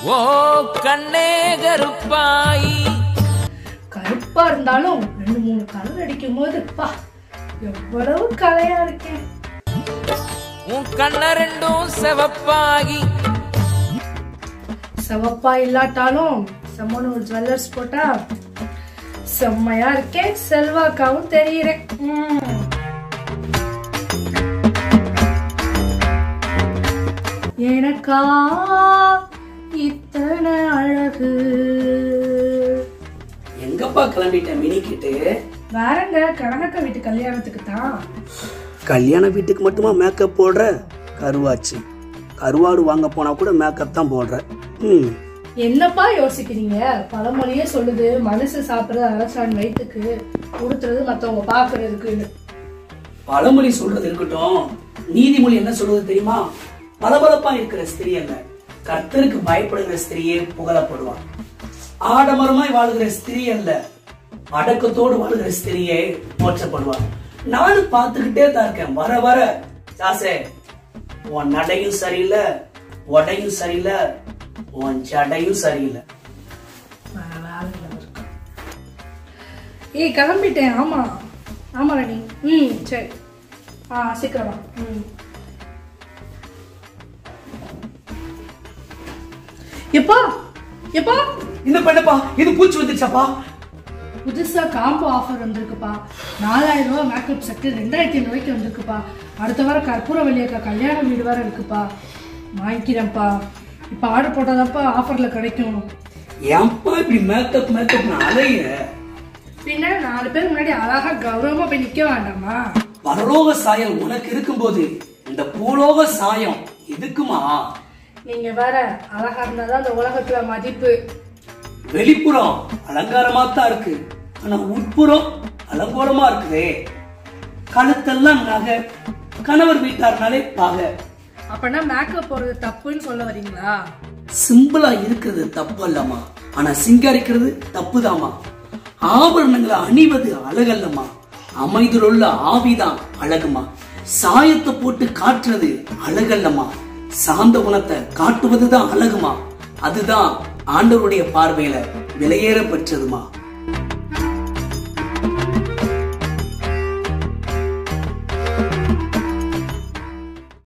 ஓ கண்ணே கருப்பாயி கருப்பா இருந்தாலும் ரெண்டு மூணு கலர் அடிக்கும் போது பா எவ்வளவு கலையா இருக்கேன் உன் கண்ண ரெண்டும் செவப்பாகி சிவப்பா இல்லாட்டாலும் செம்மனு ஒரு ஜுவல்லர்ஸ் போட்டா செம்மையா இருக்கேன் செல்வாக்காவும் தெரியுறேன் ம். எனக்கா இத்தனை அழகு எங்கப்பா கிளம்பிட்ட மினிக்கிட்டு வேறங்க கனகக்க வீட்டு கல்யாணத்துக்கு தான் கல்யாண வீட்டுக்கு மட்டுமா மேக்கப் போடுற கருவாச்சு கருவாடு வாங்க போனா கூட மேக்கப் தான் போடுற ம் என்னப்பா யோசிக்கிறீங்க பழமொழியே சொல்லுது மனசு சாப்பிடுறது அரசான் வயிற்றுக்கு உடுத்துறது மத்தவங்க பாக்குறதுக்குன்னு பழமொழி சொல்றது இருக்கட்டும் நீதிமொழி என்ன சொல்றது தெரியுமா பளபளப்பா இருக்கிற ஸ்திரீ அல்ல கர்த்தருக்கு பயப்படுகிற ஸ்திரீயே புகழப்படுவான் ஆடம்பரமாய் வாழுகிற ஸ்திரீ அல்ல அடக்கத்தோடு வாழுகிற ஸ்திரீயே போற்றப்படுவான் நானும் பார்த்துக்கிட்டே தான் இருக்கேன் வர வர சாசே உன் நடையும் சரியில்லை உடையும் சரியில்லை உன் ஜடையும் சரியில்லை வேற வேலையில இருக்கேன். ஏய் கிளம்பிட்டேன் ஆமா ஆமா ராணி ம் சரி ஆ சீக்கிரமா ம் எப்பா எப்பா இந்த பண்ணப்பா இது பூச்சி வந்துருச்சாப்பா புதுசா காம்போ ஆஃபர் வந்திருக்குப்பா நாலாயிரம் ரூபாய் மேக்கப் செட்டு ரெண்டாயிரத்தி ரூபாய்க்கு வந்திருக்குப்பா அடுத்த வாரம் கற்பூர வழியாக்கா கல்யாண வீடு வேற இருக்குப்பா வாங்கிக்கிறேன்ப்பா இப்போ ஆர்டர் போட்டாதான்ப்பா ஆஃபர்ல கிடைக்கும் ஏன்பா இப்படி மேக்கப் மேக்கப் அலையிற பின்ன நாலு பேர் முன்னாடி அழகா கௌரவமா போய் நிக்க வேண்டாமா பரலோக சாயம் உனக்கு இருக்கும்போது இந்த பூலோக சாயம் எதுக்குமா நீங்க வேற அழகா இருந்தாதான் அந்த உலகத்துல மதிப்பு வெளிப்புறம் அலங்காரமா தான் இருக்கு ஆனா உட்புறம் அலங்கோலமா இருக்குதே கழுத்தெல்லாம் நகை கணவர் வீட்டார்னாலே பாக அப்பனா மேக்கப் போடுறது தப்புன்னு சொல்ல வரீங்களா சிம்பிளா இருக்கிறது தப்பு அல்லம்மா ஆனா சிங்கரிக்கிறது தப்புதாம்மா ஆபரணங்களை அணிவது அழகல்லம்மா அமைதிலுள்ள ஆவிதான் அழகுமா சாயத்தை போட்டு காட்டுறது அழகல்லம்மா சாந்த குணத்தை காட்டுவதுதான் அழகுமா அதுதான் ஆண்டவருடைய பார்வையில விலையேற பெற்றதுமா